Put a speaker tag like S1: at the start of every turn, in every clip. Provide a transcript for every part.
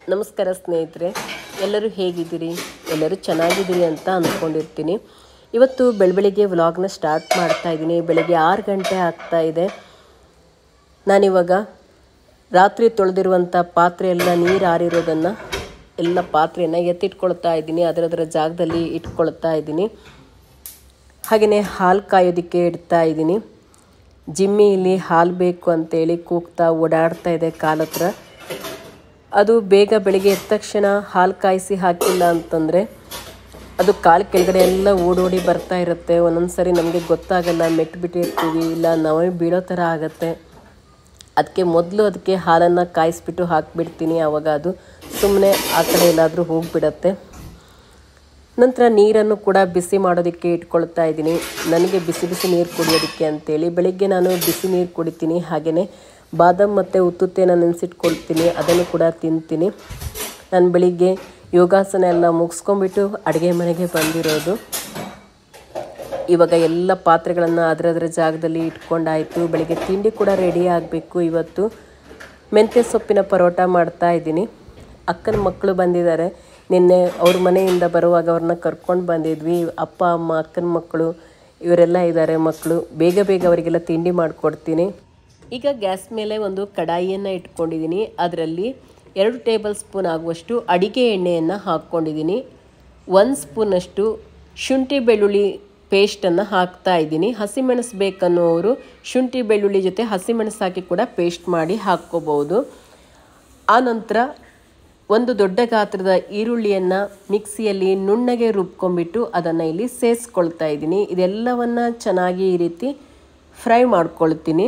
S1: ನಮಸ್ಕಾರ ಸ್ನೇಹಿತರೆ ಎಲ್ಲರೂ ಹೇಗಿದ್ದೀರಿ ಎಲ್ಲರೂ ಚೆನ್ನಾಗಿದ್ದೀರಿ ಅಂತ ಅಂದ್ಕೊಂಡಿರ್ತೀನಿ ಇವತ್ತು ಬೆಳಬೆಳಿಗ್ಗೆ ವ್ಲಾಗ್ನ ಸ್ಟಾರ್ಟ್ ಮಾಡ್ತಾ ಇದ್ದೀನಿ ಬೆಳಗ್ಗೆ ಆರು ಗಂಟೆ ಆಗ್ತಾ ಇದೆ ನಾನಿವಾಗ ರಾತ್ರಿ ತೊಳೆದಿರುವಂಥ ಪಾತ್ರೆ ಎಲ್ಲ ನೀರು ಆರಿರೋದನ್ನು ಎಲ್ಲ ಪಾತ್ರೆಯನ್ನು ಎತ್ತಿಟ್ಕೊಳ್ತಾ ಇದ್ದೀನಿ ಅದರದರ ಜಾಗದಲ್ಲಿ ಇಟ್ಕೊಳ್ತಾ ಇದ್ದೀನಿ ಹಾಗೆಯೇ ಹಾಲು ಕಾಯೋದಕ್ಕೆ ಇಡ್ತಾ ಇದ್ದೀನಿ ಜಿಮ್ಮಿ ಇಲ್ಲಿ ಹಾಲು ಬೇಕು ಅಂತೇಳಿ ಕೂಗ್ತಾ ಓಡಾಡ್ತಾ ಇದೆ ಕಾಲತ್ರ ಅದು ಬೇಗ ಬೆಳಿಗ್ಗೆ ಎದ್ದ ತಕ್ಷಣ ಹಾಲು ಕಾಯಿಸಿ ಹಾಕಿಲ್ಲ ಅಂತಂದರೆ ಅದು ಕಾಲು ಕೆಳಗಡೆ ಎಲ್ಲ ಓಡೋಡಿ ಬರ್ತಾ ಇರುತ್ತೆ ಒಂದೊಂದು ಸರಿ ನಮಗೆ ಗೊತ್ತಾಗಲ್ಲ ಮೆಟ್ಬಿಟ್ಟಿರ್ತೀವಿ ಇಲ್ಲ ನಾವೇ ಬೀಳೋ ಥರ ಆಗುತ್ತೆ ಅದಕ್ಕೆ ಮೊದಲು ಅದಕ್ಕೆ ಹಾಲನ್ನು ಕಾಯಿಸ್ಬಿಟ್ಟು ಹಾಕಿಬಿಡ್ತೀನಿ ಆವಾಗ ಅದು ಸುಮ್ಮನೆ ಆ ಕಡೆ ಎಲ್ಲಾದರೂ ಹೋಗಿಬಿಡತ್ತೆ ನಂತರ ನೀರನ್ನು ಕೂಡ ಬಿಸಿ ಮಾಡೋದಕ್ಕೆ ಇಟ್ಕೊಳ್ತಾ ಇದ್ದೀನಿ ನನಗೆ ಬಿಸಿ ಬಿಸಿ ನೀರು ಕುಡಿಯೋದಕ್ಕೆ ಅಂತೇಳಿ ಬೆಳಿಗ್ಗೆ ನಾನು ಬಿಸಿ ನೀರು ಕುಡಿತೀನಿ ಹಾಗೆಯೇ ಬಾದಾಮ್ ಮತ್ತು ಉತ್ತುತ್ತೆನ ನೆನೆಸಿಟ್ಕೊಳ್ತೀನಿ ಅದನ್ನು ಕೂಡ ತಿಂತೀನಿ ನಾನು ಬೆಳಿಗ್ಗೆ ಯೋಗಾಸನ ಎಲ್ಲ ಮುಗಿಸ್ಕೊಂಬಿಟ್ಟು ಅಡುಗೆ ಮನೆಗೆ ಬಂದಿರೋದು ಇವಾಗ ಎಲ್ಲ ಪಾತ್ರೆಗಳನ್ನು ಅದರದರ ಜಾಗದಲ್ಲಿ ಇಟ್ಕೊಂಡಾಯಿತು ಬೆಳಿಗ್ಗೆ ತಿಂಡಿ ಕೂಡ ರೆಡಿ ಆಗಬೇಕು ಇವತ್ತು ಮೆಂತ್ಯ ಸೊಪ್ಪಿನ ಪರೋಟ ಮಾಡ್ತಾ ಇದ್ದೀನಿ ಅಕ್ಕನ ಮಕ್ಕಳು ಬಂದಿದ್ದಾರೆ ನಿನ್ನೆ ಅವ್ರ ಮನೆಯಿಂದ ಬರುವಾಗ ಅವ್ರನ್ನ ಕರ್ಕೊಂಡು ಬಂದಿದ್ವಿ ಅಪ್ಪ ಅಮ್ಮ ಅಕ್ಕನ ಮಕ್ಕಳು ಇವರೆಲ್ಲ ಇದ್ದಾರೆ ಮಕ್ಕಳು ಬೇಗ ಬೇಗ ಅವರಿಗೆಲ್ಲ ತಿಂಡಿ ಮಾಡಿಕೊಡ್ತೀನಿ ಈಗ ಗ್ಯಾಸ್ ಮೇಲೆ ಒಂದು ಕಡಾಯಿಯನ್ನು ಇಟ್ಕೊಂಡಿದ್ದೀನಿ ಅದರಲ್ಲಿ ಎರಡು ಟೇಬಲ್ ಸ್ಪೂನ್ ಆಗುವಷ್ಟು ಅಡಿಗೆ ಎಣ್ಣೆಯನ್ನು ಹಾಕ್ಕೊಂಡಿದ್ದೀನಿ ಒಂದು ಸ್ಪೂನಷ್ಟು ಶುಂಠಿ ಬೆಳ್ಳುಳ್ಳಿ ಪೇಸ್ಟನ್ನು ಹಾಕ್ತಾ ಇದ್ದೀನಿ ಹಸಿಮೆಣಸು ಬೇಕನ್ನೋರು ಶುಂಠಿ ಬೆಳ್ಳುಳ್ಳಿ ಜೊತೆ ಹಸಿಮೆಣಸು ಹಾಕಿ ಕೂಡ ಪೇಸ್ಟ್ ಮಾಡಿ ಹಾಕ್ಕೋಬೋದು ಆನಂತರ ಒಂದು ದೊಡ್ಡ ಗಾತ್ರದ ಈರುಳ್ಳಿಯನ್ನು ಮಿಕ್ಸಿಯಲ್ಲಿ ನುಣ್ಣಗೆ ರುಬ್ಕೊಂಡ್ಬಿಟ್ಟು ಅದನ್ನು ಇಲ್ಲಿ ಸೇರಿಸ್ಕೊಳ್ತಾ ಇದ್ದೀನಿ ಇದೆಲ್ಲವನ್ನು ಚೆನ್ನಾಗಿ ಈ ರೀತಿ ಫ್ರೈ ಮಾಡ್ಕೊಳ್ತೀನಿ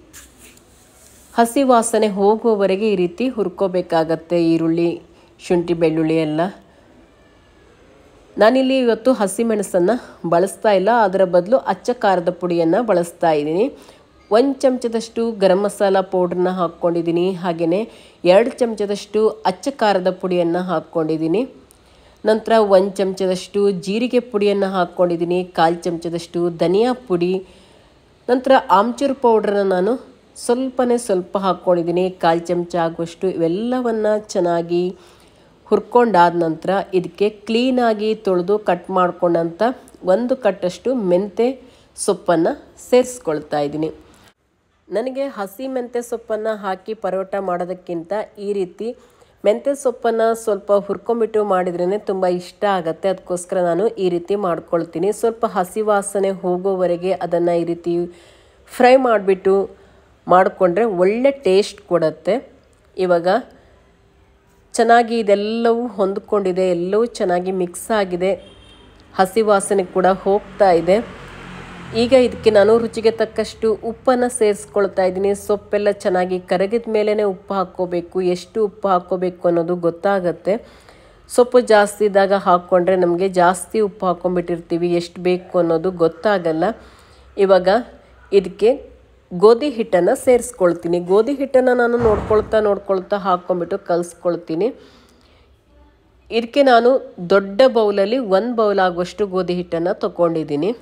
S1: ಹಸಿ ವಾಸನೆ ಹೋಗುವವರೆಗೆ ಈ ರೀತಿ ಹುರ್ಕೋಬೇಕಾಗತ್ತೆ ಈರುಳ್ಳಿ ಶುಂಠಿ ಬೆಳ್ಳುಳ್ಳಿ ಎಲ್ಲ ನಾನಿಲ್ಲಿ ಇವತ್ತು ಹಸಿಮೆಣಸನ್ನು ಬಳಸ್ತಾ ಇಲ್ಲ ಅದರ ಬದಲು ಅಚ್ಚ ಖಾರದ ಪುಡಿಯನ್ನು ಬಳಸ್ತಾ ಇದ್ದೀನಿ ಒಂದು ಚಮಚದಷ್ಟು ಗರಂ ಮಸಾಲ ಪೌಡ್ರನ್ನ ಹಾಕ್ಕೊಂಡಿದ್ದೀನಿ ಹಾಗೆಯೇ ಎರಡು ಚಮಚದಷ್ಟು ಅಚ್ಚ ಖಾರದ ಪುಡಿಯನ್ನು ಹಾಕ್ಕೊಂಡಿದ್ದೀನಿ ನಂತರ ಒಂದು ಚಮಚದಷ್ಟು ಜೀರಿಗೆ ಪುಡಿಯನ್ನು ಹಾಕ್ಕೊಂಡಿದ್ದೀನಿ ಕಾಲು ಚಮಚದಷ್ಟು ಧನಿಯಾ ಪುಡಿ ನಂತರ ಆಮ್ಚೂರು ಪೌಡ್ರನ್ನ ನಾನು ಸ್ವಲ್ಪನೇ ಸ್ವಲ್ಪ ಹಾಕ್ಕೊಂಡಿದ್ದೀನಿ ಕಾಲು ಚಮಚ ಆಗುವಷ್ಟು ಇವೆಲ್ಲವನ್ನು ಚೆನ್ನಾಗಿ ಹುರ್ಕೊಂಡಾದ ನಂತರ ಇದಕ್ಕೆ ಕ್ಲೀನಾಗಿ ತೊಳೆದು ಕಟ್ ಮಾಡ್ಕೊಂಡಂಥ ಒಂದು ಕಟ್ಟಷ್ಟು ಮೆಂತೆ ಸೊಪ್ಪನ್ನು ಸೇರಿಸ್ಕೊಳ್ತಾ ಇದ್ದೀನಿ ನನಗೆ ಹಸಿ ಮೆಂತ್ಯ ಸೊಪ್ಪನ್ನು ಹಾಕಿ ಪರೋಟ ಮಾಡೋದಕ್ಕಿಂತ ಈ ರೀತಿ ಮೆಂತ್ಯ ಸೊಪ್ಪನ್ನು ಸ್ವಲ್ಪ ಹುರ್ಕೊಂಬಿಟ್ಟು ಮಾಡಿದ್ರೇ ತುಂಬ ಇಷ್ಟ ಆಗುತ್ತೆ ಅದಕ್ಕೋಸ್ಕರ ನಾನು ಈ ರೀತಿ ಮಾಡ್ಕೊಳ್ತೀನಿ ಸ್ವಲ್ಪ ಹಸಿ ವಾಸನೆ ಹೋಗೋವರೆಗೆ ಅದನ್ನು ಈ ರೀತಿ ಫ್ರೈ ಮಾಡಿಬಿಟ್ಟು ಮಾಡಿಕೊಂಡ್ರೆ ಒಳ್ಳೆ ಟೇಸ್ಟ್ ಕೊಡುತ್ತೆ ಇವಾಗ ಚೆನ್ನಾಗಿ ಇದೆಲ್ಲವೂ ಹೊಂದ್ಕೊಂಡಿದೆ ಎಲ್ಲವೂ ಚೆನ್ನಾಗಿ ಮಿಕ್ಸ್ ಆಗಿದೆ ಹಸಿ ವಾಸನೆ ಕೂಡ ಹೋಗ್ತಾ ಇದೆ ಈಗ ಇದಕ್ಕೆ ನಾನು ರುಚಿಗೆ ತಕ್ಕಷ್ಟು ಉಪ್ಪನ್ನು ಸೇರಿಸ್ಕೊಳ್ತಾ ಇದ್ದೀನಿ ಸೊಪ್ಪೆಲ್ಲ ಚೆನ್ನಾಗಿ ಕರಗಿದ ಮೇಲೇ ಉಪ್ಪು ಹಾಕ್ಕೋಬೇಕು ಎಷ್ಟು ಉಪ್ಪು ಹಾಕ್ಕೋಬೇಕು ಅನ್ನೋದು ಗೊತ್ತಾಗತ್ತೆ ಸೊಪ್ಪು ಜಾಸ್ತಿ ಇದ್ದಾಗ ಹಾಕ್ಕೊಂಡ್ರೆ ನಮಗೆ ಜಾಸ್ತಿ ಉಪ್ಪು ಹಾಕ್ಕೊಂಡ್ಬಿಟ್ಟಿರ್ತೀವಿ ಎಷ್ಟು ಬೇಕು ಅನ್ನೋದು ಗೊತ್ತಾಗಲ್ಲ ಇವಾಗ ಇದಕ್ಕೆ ಗೋಧಿ ಹಿಟ್ಟನ್ನು ಸೇರಿಸ್ಕೊಳ್ತೀನಿ ಗೋಧಿ ಹಿಟ್ಟನ್ನು ನಾನು ನೋಡ್ಕೊಳ್ತಾ ನೋಡ್ಕೊಳ್ತಾ ಹಾಕ್ಕೊಂಬಿಟ್ಟು ಕಲಿಸ್ಕೊಳ್ತೀನಿ ಇದಕ್ಕೆ ನಾನು ದೊಡ್ಡ ಬೌಲಲ್ಲಿ ಒಂದು ಬೌಲ್ ಆಗುವಷ್ಟು ಗೋಧಿ ಹಿಟ್ಟನ್ನು ತಗೊಂಡಿದ್ದೀನಿ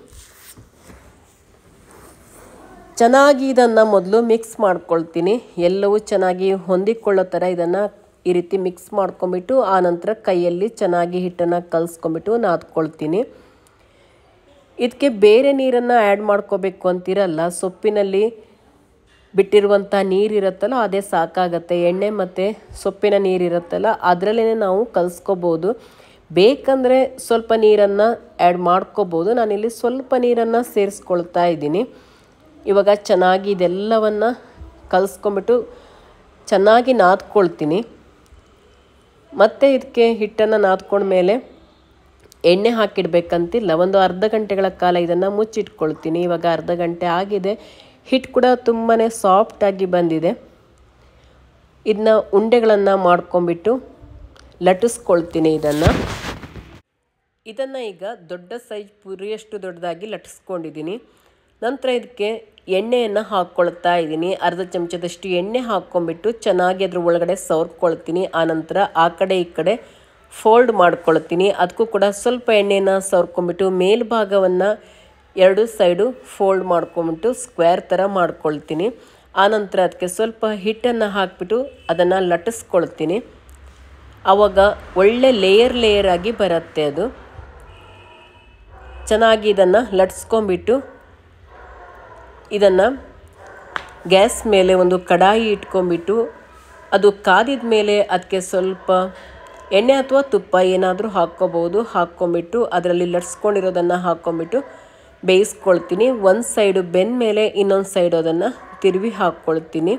S1: ಚೆನ್ನಾಗಿ ಇದನ್ನು ಮೊದಲು ಮಿಕ್ಸ್ ಮಾಡ್ಕೊಳ್ತೀನಿ ಎಲ್ಲವೂ ಚೆನ್ನಾಗಿ ಹೊಂದಿಕೊಳ್ಳೋ ಥರ ಇದನ್ನು ಈ ರೀತಿ ಮಿಕ್ಸ್ ಮಾಡ್ಕೊಂಬಿಟ್ಟು ಆನಂತರ ಕೈಯಲ್ಲಿ ಚೆನ್ನಾಗಿ ಹಿಟ್ಟನ್ನು ಕಲಿಸ್ಕೊಂಬಿಟ್ಟು ನಾದ್ಕೊಳ್ತೀನಿ ಇದಕ್ಕೆ ಬೇರೆ ನೀರನ್ನು ಆ್ಯಡ್ ಮಾಡ್ಕೋಬೇಕು ಅಂತಿರಲ್ಲ ಸೊಪ್ಪಿನಲ್ಲಿ ಬಿಟ್ಟಿರುವಂಥ ನೀರಿರುತ್ತಲ್ಲ ಅದೇ ಸಾಕಾಗತ್ತೆ ಎಣ್ಣೆ ಮತ್ತು ಸೊಪ್ಪಿನ ನೀರಿರುತ್ತಲ್ಲ ಅದರಲ್ಲೇ ನಾವು ಕಲಿಸ್ಕೋಬೋದು ಬೇಕಂದರೆ ಸ್ವಲ್ಪ ನೀರನ್ನು ಆ್ಯಡ್ ಮಾಡ್ಕೋಬೋದು ನಾನಿಲ್ಲಿ ಸ್ವಲ್ಪ ನೀರನ್ನು ಸೇರಿಸ್ಕೊಳ್ತಾ ಇದ್ದೀನಿ ಇವಾಗ ಚೆನ್ನಾಗಿ ಇದೆಲ್ಲವನ್ನು ಕಲಿಸ್ಕೊಂಬಿಟ್ಟು ಚೆನ್ನಾಗಿ ನಾದ್ಕೊಳ್ತೀನಿ ಮತ್ತು ಇದಕ್ಕೆ ಹಿಟ್ಟನ್ನು ನಾದ್ಕೊಂಡ್ಮೇಲೆ ಎಣ್ಣೆ ಹಾಕಿಡ್ಬೇಕಂತಿಲ್ಲ ಒಂದು ಅರ್ಧ ಗಂಟೆಗಳ ಕಾಲ ಇದನ್ನು ಮುಚ್ಚಿಟ್ಕೊಳ್ತೀನಿ ಇವಾಗ ಅರ್ಧ ಗಂಟೆ ಆಗಿದೆ ಹಿಟ್ಟು ಕೂಡ ತುಂಬಾ ಸಾಫ್ಟಾಗಿ ಬಂದಿದೆ ಇದನ್ನ ಉಂಡೆಗಳನ್ನು ಮಾಡ್ಕೊಂಬಿಟ್ಟು ಲಟ್ಟಿಸ್ಕೊಳ್ತೀನಿ ಇದನ್ನು ಇದನ್ನು ಈಗ ದೊಡ್ಡ ಸೈಜ್ ಪುರಿಯಷ್ಟು ದೊಡ್ಡದಾಗಿ ಲಟ್ಟಿಸ್ಕೊಂಡಿದ್ದೀನಿ ನಂತರ ಇದಕ್ಕೆ ಎಣ್ಣೆಯನ್ನು ಹಾಕ್ಕೊಳ್ತಾ ಇದ್ದೀನಿ ಅರ್ಧ ಚಮಚದಷ್ಟು ಎಣ್ಣೆ ಹಾಕ್ಕೊಂಬಿಟ್ಟು ಚೆನ್ನಾಗಿ ಅದ್ರ ಒಳಗಡೆ ಸವರ್ಕೊಳ್ತೀನಿ ಆನಂತರ ಆ ಕಡೆ ಈ ಕಡೆ ಫೋಲ್ಡ್ ಮಾಡ್ಕೊಳ್ತೀನಿ ಅದಕ್ಕೂ ಕೂಡ ಸ್ವಲ್ಪ ಎಣ್ಣೆನ ಸವರ್ಕೊಂಬಿಟ್ಟು ಮೇಲ್ಭಾಗವನ್ನು ಎರಡು ಸೈಡು ಫೋಲ್ಡ್ ಮಾಡ್ಕೊಂಬಿಟ್ಟು ಸ್ಕ್ವೇರ್ ಥರ ಮಾಡ್ಕೊಳ್ತೀನಿ ಆನಂತರ ಅದಕ್ಕೆ ಸ್ವಲ್ಪ ಹಿಟ್ಟನ್ನು ಹಾಕ್ಬಿಟ್ಟು ಅದನ್ನು ಲಟ್ಟಿಸ್ಕೊಳ್ತೀನಿ ಆವಾಗ ಒಳ್ಳೆ ಲೇಯರ್ ಲೇಯರ್ ಆಗಿ ಬರುತ್ತೆ ಅದು ಚೆನ್ನಾಗಿ ಇದನ್ನು ಲಟ್ಸ್ಕೊಂಬಿಟ್ಟು ಇದನ್ನು ಗ್ಯಾಸ್ ಮೇಲೆ ಒಂದು ಕಡಾಯಿ ಇಟ್ಕೊಂಬಿಟ್ಟು ಅದು ಕಾದಿದ ಮೇಲೆ ಅದಕ್ಕೆ ಸ್ವಲ್ಪ ಎಣ್ಣೆ ಅಥವಾ ತುಪ್ಪ ಏನಾದರೂ ಹಾಕ್ಕೋಬೋದು ಹಾಕ್ಕೊಂಬಿಟ್ಟು ಅದರಲ್ಲಿ ಲಟ್ಸ್ಕೊಂಡಿರೋದನ್ನು ಹಾಕ್ಕೊಂಬಿಟ್ಟು ಬೇಯಿಸ್ಕೊಳ್ತೀನಿ ಒಂದು ಸೈಡು ಬೆಂದ ಮೇಲೆ ಇನ್ನೊಂದು ಸೈಡು ಅದನ್ನು ತಿರುವಿ ಹಾಕ್ಕೊಳ್ತೀನಿ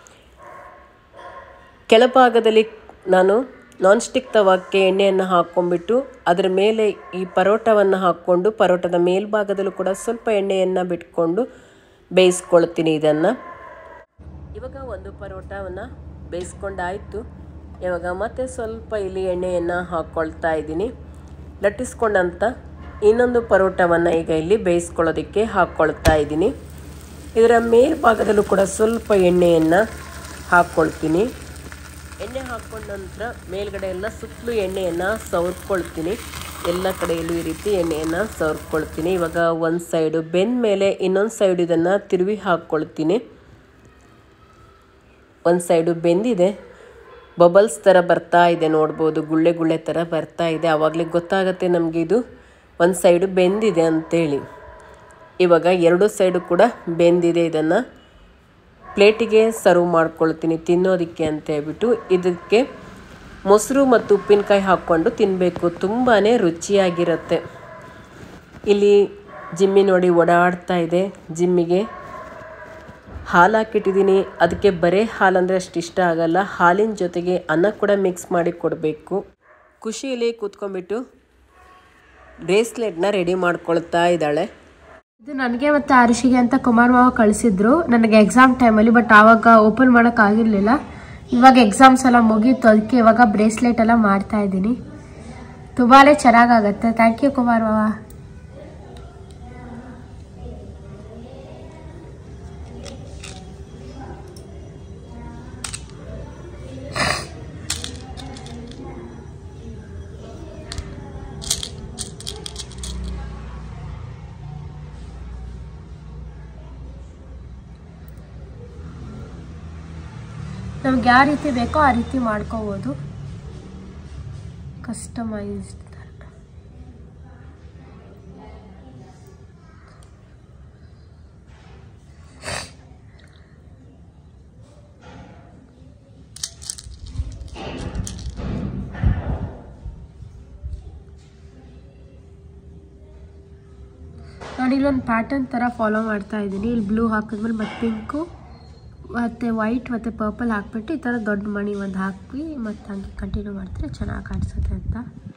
S1: ಕೆಳಭಾಗದಲ್ಲಿ ನಾನು ನಾನ್ ಸ್ಟಿಕ್ ತವಕ್ಕೆ ಎಣ್ಣೆಯನ್ನು ಹಾಕ್ಕೊಂಬಿಟ್ಟು ಅದರ ಮೇಲೆ ಈ ಪರೋಟವನ್ನು ಹಾಕ್ಕೊಂಡು ಪರೋಟದ ಮೇಲ್ಭಾಗದಲ್ಲೂ ಕೂಡ ಸ್ವಲ್ಪ ಎಣ್ಣೆಯನ್ನು ಬಿಟ್ಕೊಂಡು ಬೇಯಿಸ್ಕೊಳ್ತೀನಿ ಇದನ್ನು ಇವಾಗ ಒಂದು ಪರೋಟವನ್ನು ಬೇಯಿಸ್ಕೊಂಡಾಯಿತು ಇವಾಗ ಮತ್ತೆ ಸ್ವಲ್ಪ ಇಲ್ಲಿ ಎಣ್ಣೆಯನ್ನು ಹಾಕ್ಕೊಳ್ತಾ ಇದ್ದೀನಿ ಲಟ್ಟಿಸ್ಕೊಂಡಂಥ ಇನ್ನೊಂದು ಪರೋಟವನ್ನು ಈಗ ಇಲ್ಲಿ ಬೇಯಿಸ್ಕೊಳ್ಳೋದಕ್ಕೆ ಹಾಕ್ಕೊಳ್ತಾ ಇದ್ದೀನಿ ಇದರ ಮೇಲ್ಭಾಗದಲ್ಲೂ ಕೂಡ ಸ್ವಲ್ಪ ಎಣ್ಣೆಯನ್ನು ಹಾಕ್ಕೊಳ್ತೀನಿ ಎಣ್ಣೆ ಹಾಕ್ಕೊಂಡ ನಂತರ ಮೇಲ್ಗಡೆ ಎಲ್ಲ ಸುತ್ತಲೂ ಎಣ್ಣೆಯನ್ನು ಸವರ್ಕೊಳ್ತೀನಿ ಎಲ್ಲ ಕಡೆಯಲ್ಲೂ ಈ ರೀತಿ ಎಣ್ಣೆಯನ್ನು ಸವರ್ಕೊಳ್ತೀನಿ ಇವಾಗ ಒಂದು ಸೈಡು ಬೆಂದ ಮೇಲೆ ಇನ್ನೊಂದು ಸೈಡ್ ಇದನ್ನು ತಿರುವಿ ಹಾಕ್ಕೊಳ್ತೀನಿ ಒಂದು ಸೈಡು ಬೆಂದಿದೆ ಬಬಲ್ಸ್ ಥರ ಬರ್ತಾ ಇದೆ ನೋಡ್ಬೋದು ಗುಳ್ಳೆ ಗುಳ್ಳೆ ಥರ ಬರ್ತಾ ಇದೆ ಆವಾಗಲೇ ಗೊತ್ತಾಗುತ್ತೆ ನಮಗೆ ಇದು ಒಂದು ಸೈಡು ಬೆಂದಿದೆ ಅಂತೇಳಿ ಇವಾಗ ಎರಡು ಸೈಡು ಕೂಡ ಬೆಂದಿದೆ ಇದನ್ನು ಪ್ಲೇಟಿಗೆ ಸರ್ವ್ ಮಾಡ್ಕೊಳ್ತೀನಿ ತಿನ್ನೋದಕ್ಕೆ ಅಂತ ಹೇಳ್ಬಿಟ್ಟು ಇದಕ್ಕೆ ಮೊಸರು ಮತ್ತು ಉಪ್ಪಿನಕಾಯಿ ಹಾಕ್ಕೊಂಡು ತಿನ್ನಬೇಕು ತುಂಬಾ ರುಚಿಯಾಗಿರುತ್ತೆ ಇಲ್ಲಿ ಜಿಮ್ಮಿ ನೋಡಿ ಓಡಾಡ್ತಾ ಇದೆ ಜಿಮ್ಮಿಗೆ ಹಾಲು ಹಾಕಿಟ್ಟಿದ್ದೀನಿ ಅದಕ್ಕೆ ಬರೀ ಹಾಲು ಅಂದರೆ ಅಷ್ಟು ಇಷ್ಟ ಆಗಲ್ಲ ಹಾಲಿನ ಜೊತೆಗೆ ಅನ್ನ ಕೂಡ ಮಿಕ್ಸ್ ಮಾಡಿ ಕೊಡಬೇಕು ಖುಷಿಯಲ್ಲಿ ಕೂತ್ಕೊಂಡ್ಬಿಟ್ಟು ಬ್ರೇಸ್ಲೆಟ್ನ ರೆಡಿ ಮಾಡ್ಕೊಳ್ತಾ ಇದ್ದಾಳೆ
S2: ಇದು ನನಗೆ ಮತ್ತು ಆರುಷಿಗೆ ಅಂತ ಕುಮಾರ್ ಮಾವ ಕಳಿಸಿದ್ರು ನನಗೆ ಎಕ್ಸಾಮ್ ಟೈಮಲ್ಲಿ ಬಟ್ ಆವಾಗ ಓಪನ್ ಮಾಡೋಕ್ಕಾಗಿರಲಿಲ್ಲ ಇವಾಗ ಎಕ್ಸಾಮ್ಸ್ ಎಲ್ಲ ಮುಗೀತು ಅದಕ್ಕೆ ಇವಾಗ ಬ್ರೇಸ್ಲೆಟ್ ಎಲ್ಲ ಮಾಡ್ತಾ ಇದ್ದೀನಿ ತುಂಬಾ ಚೆನ್ನಾಗಾಗತ್ತೆ ಥ್ಯಾಂಕ್ ಯು ಕುಮಾರ್ ಮಾವ ನಮ್ಗೆ ಯಾವ ರೀತಿ ಬೇಕೋ ಆ ರೀತಿ ಮಾಡ್ಕೋಬೋದು ಕಸ್ಟಮೈಸ್ಡ್ ನಾನು ಇಲ್ಲೊಂದು ಪ್ಯಾಟರ್ನ್ ಥರ ಫಾಲೋ ಮಾಡ್ತಾ ಇದ್ದೀನಿ ಇಲ್ಲಿ ಬ್ಲೂ ಹಾಕಿದ್ಮೇಲೆ ಮತ್ತು ಪಿಂಕು ಮತ್ತು ವೈಟ್ ಮತ್ತು ಪರ್ಪಲ್ ಹಾಕ್ಬಿಟ್ಟು ಈ ಥರ ದೊಡ್ಡ ಮಣಿ ಒಂದು ಹಾಕಿ ಮತ್ತು ಹಂಗೆ ಕಂಟಿನ್ಯೂ ಮಾಡ್ತಾರೆ ಚೆನ್ನಾಗಿ ಕಾಣಿಸುತ್ತೆ ಅಂತ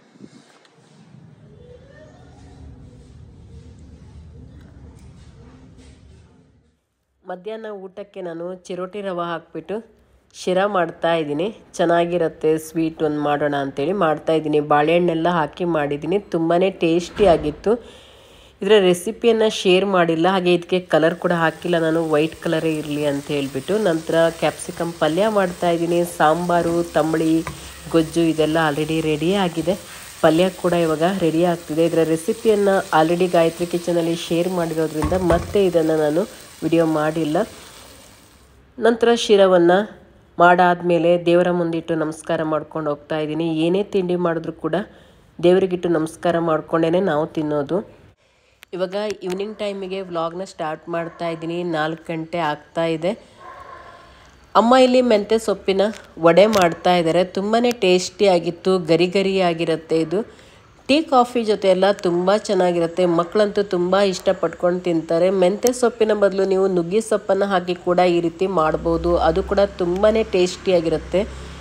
S1: ಮಧ್ಯಾಹ್ನ ಊಟಕ್ಕೆ ನಾನು ಚಿರೋಟಿ ರವೆ ಹಾಕ್ಬಿಟ್ಟು ಶಿರಾ ಮಾಡ್ತಾ ಇದ್ದೀನಿ ಚೆನ್ನಾಗಿರುತ್ತೆ ಸ್ವೀಟ್ ಒಂದು ಮಾಡೋಣ ಅಂತೇಳಿ ಮಾಡ್ತಾ ಇದ್ದೀನಿ ಬಾಳೆಹಣ್ಣೆಲ್ಲ ಹಾಕಿ ಮಾಡಿದ್ದೀನಿ ತುಂಬಾ ಟೇಸ್ಟಿಯಾಗಿತ್ತು ಇದರ ರೆಸಿಪಿಯನ್ನು ಶೇರ್ ಮಾಡಿಲ್ಲ ಹಾಗೆ ಇದಕ್ಕೆ ಕಲರ್ ಕೂಡ ಹಾಕಿಲ್ಲ ನಾನು ವೈಟ್ ಕಲರೇ ಇರಲಿ ಅಂತ ಹೇಳಿಬಿಟ್ಟು ನಂತರ ಕ್ಯಾಪ್ಸಿಕಮ್ ಪಲ್ಯ ಮಾಡ್ತಾ ಇದ್ದೀನಿ ಸಾಂಬಾರು ತಂಬಳಿ ಗೊಜ್ಜು ಇದೆಲ್ಲ ಆಲ್ರೆಡಿ ರೆಡಿ ಆಗಿದೆ ಪಲ್ಯ ಕೂಡ ಇವಾಗ ರೆಡಿ ಆಗ್ತಿದೆ ಇದರ ರೆಸಿಪಿಯನ್ನು ಆಲ್ರೆಡಿ ಗಾಯತ್ರಿ ಕಿಚನಲ್ಲಿ ಶೇರ್ ಮಾಡಿರೋದ್ರಿಂದ ಮತ್ತೆ ಇದನ್ನು ನಾನು ವಿಡಿಯೋ ಮಾಡಿಲ್ಲ ನಂತರ ಶಿರವನ್ನು ಮಾಡಾದಮೇಲೆ ದೇವರ ಮುಂದಿಟ್ಟು ನಮಸ್ಕಾರ ಮಾಡ್ಕೊಂಡು ಹೋಗ್ತಾ ಇದ್ದೀನಿ ಏನೇ ತಿಂಡಿ ಮಾಡಿದ್ರು ಕೂಡ ದೇವರಿಗಿಟ್ಟು ನಮಸ್ಕಾರ ಮಾಡ್ಕೊಂಡೇ ನಾವು ತಿನ್ನೋದು ಇವಾಗ ಈವ್ನಿಂಗ್ ಟೈಮಿಗೆ ವ್ಲಾಗ್ನ ಸ್ಟಾರ್ಟ್ ಮಾಡ್ತಾ ಇದ್ದೀನಿ ನಾಲ್ಕು ಗಂಟೆ ಆಗ್ತಾ ಇದೆ ಅಮ್ಮ ಇಲ್ಲಿ ಮೆಂತ್ಯ ಸೊಪ್ಪಿನ ವಡೆ ಮಾಡ್ತಾ ಇದ್ದಾರೆ ತುಂಬಾ ಟೇಸ್ಟಿಯಾಗಿತ್ತು ಗರಿ ಗರಿಯಾಗಿರುತ್ತೆ ಇದು ಟೀ ಕಾಫಿ ಜೊತೆ ಎಲ್ಲ ತುಂಬ ಚೆನ್ನಾಗಿರುತ್ತೆ ಮಕ್ಕಳಂತೂ ತುಂಬ ಇಷ್ಟಪಟ್ಕೊಂಡು ತಿಂತಾರೆ ಮೆಂತ್ಯ ಸೊಪ್ಪಿನ ಬದಲು ನೀವು ನುಗ್ಗಿ ಸೊಪ್ಪನ್ನು ಹಾಕಿ ಕೂಡ ಈ ರೀತಿ ಮಾಡ್ಬೋದು ಅದು ಕೂಡ ತುಂಬಾ ಟೇಸ್ಟಿಯಾಗಿರುತ್ತೆ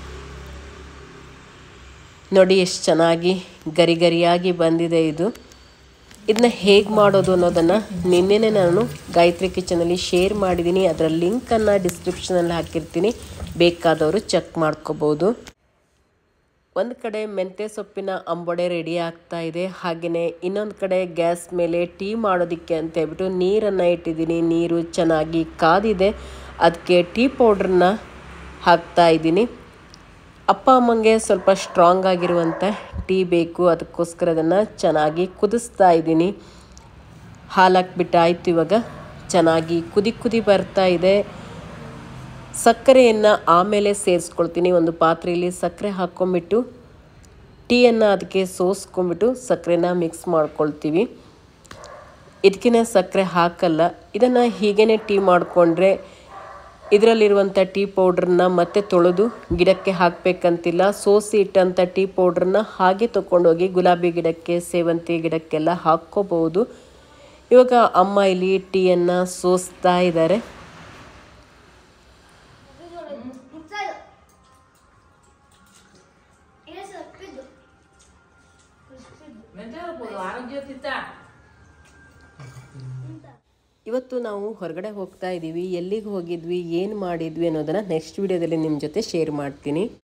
S1: ನೋಡಿ ಎಷ್ಟು ಚೆನ್ನಾಗಿ ಗರಿ ಗರಿಯಾಗಿ ಬಂದಿದೆ ಇದು ಇದನ್ನ ಹೇಗೆ ಮಾಡೋದು ಅನ್ನೋದನ್ನು ನಿನ್ನೆನೇ ನಾನು ಗಾಯತ್ರಿ ಕಿಚನಲ್ಲಿ ಶೇರ್ ಮಾಡಿದ್ದೀನಿ ಅದರ ಲಿಂಕನ್ನು ಡಿಸ್ಕ್ರಿಪ್ಷನಲ್ಲಿ ಹಾಕಿರ್ತೀನಿ ಬೇಕಾದವರು ಚೆಕ್ ಮಾಡ್ಕೋಬೋದು ಒಂದು ಕಡೆ ಮೆಂತ್ಯ ಸೊಪ್ಪಿನ ಅಂಬೊಡೆ ರೆಡಿ ಆಗ್ತಾ ಇದೆ ಹಾಗೆಯೇ ಇನ್ನೊಂದು ಕಡೆ ಗ್ಯಾಸ್ ಮೇಲೆ ಟೀ ಮಾಡೋದಕ್ಕೆ ಅಂತ ಹೇಳ್ಬಿಟ್ಟು ನೀರನ್ನು ಇಟ್ಟಿದ್ದೀನಿ ನೀರು ಚೆನ್ನಾಗಿ ಕಾದಿದೆ ಅದಕ್ಕೆ ಟೀ ಪೌಡ್ರನ್ನ ಹಾಕ್ತಾ ಇದ್ದೀನಿ ಅಪ್ಪ ಅಮ್ಮಂಗೆ ಸ್ವಲ್ಪ ಸ್ಟ್ರಾಂಗ್ ಆಗಿರುವಂಥ ಟೀ ಬೇಕು ಅದಕ್ಕೋಸ್ಕರ ಅದನ್ನು ಚೆನ್ನಾಗಿ ಕುದಿಸ್ತಾ ಇದ್ದೀನಿ ಹಾಲು ಹಾಕ್ಬಿಟ್ಟು ಆಯಿತು ಇವಾಗ ಚೆನ್ನಾಗಿ ಕುದಿ ಕುದಿ ಬರ್ತಾ ಇದೆ ಸಕ್ಕರೆಯನ್ನು ಆಮೇಲೆ ಸೇರಿಸ್ಕೊಳ್ತೀನಿ ಒಂದು ಪಾತ್ರೆಯಲ್ಲಿ ಸಕ್ಕರೆ ಹಾಕ್ಕೊಂಬಿಟ್ಟು ಟೀಯನ್ನು ಅದಕ್ಕೆ ಸೋಸ್ಕೊಂಡ್ಬಿಟ್ಟು ಸಕ್ಕರೆನ ಮಿಕ್ಸ್ ಮಾಡ್ಕೊಳ್ತೀವಿ ಇದಕ್ಕಿನ ಸಕ್ಕರೆ ಹಾಕಲ್ಲ ಇದನ್ನು ಹೀಗೇ ಟೀ ಮಾಡಿಕೊಂಡ್ರೆ ಇದರಲ್ಲಿರುವಂಥ ಟೀ ಪೌಡ್ರನ್ನ ಮತ್ತೆ ತೊಳೆದು ಗಿಡಕ್ಕೆ ಹಾಕಬೇಕಂತಿಲ್ಲ ಸೋಸಿ ಇಟ್ಟಂಥ ಟೀ ಪೌಡ್ರನ್ನ ಹಾಗೆ ತೊಗೊಂಡೋಗಿ ಗುಲಾಬಿ ಗಿಡಕ್ಕೆ ಸೇವಂತಿ ಗಿಡಕ್ಕೆಲ್ಲ ಹಾಕ್ಕೋಬಹುದು ಇವಾಗ ಅಮ್ಮ ಇಲ್ಲಿ ಟೀಯನ್ನು ಸೋಸ್ತಾ ಇದ್ದಾರೆ ಇವತ್ತು ನಾವು ಹೊರಗಡೆ ಹೋಗ್ತಾ ಇದ್ದೀವಿ ಎಲ್ಲಿಗೆ ಹೋಗಿದ್ವಿ ಏನು ಮಾಡಿದ್ವಿ ಅನ್ನೋದನ್ನು ನೆಕ್ಸ್ಟ್ ವಿಡಿಯೋದಲ್ಲಿ ನಿಮ್ಮ ಜೊತೆ ಶೇರ್ ಮಾಡ್ತೀನಿ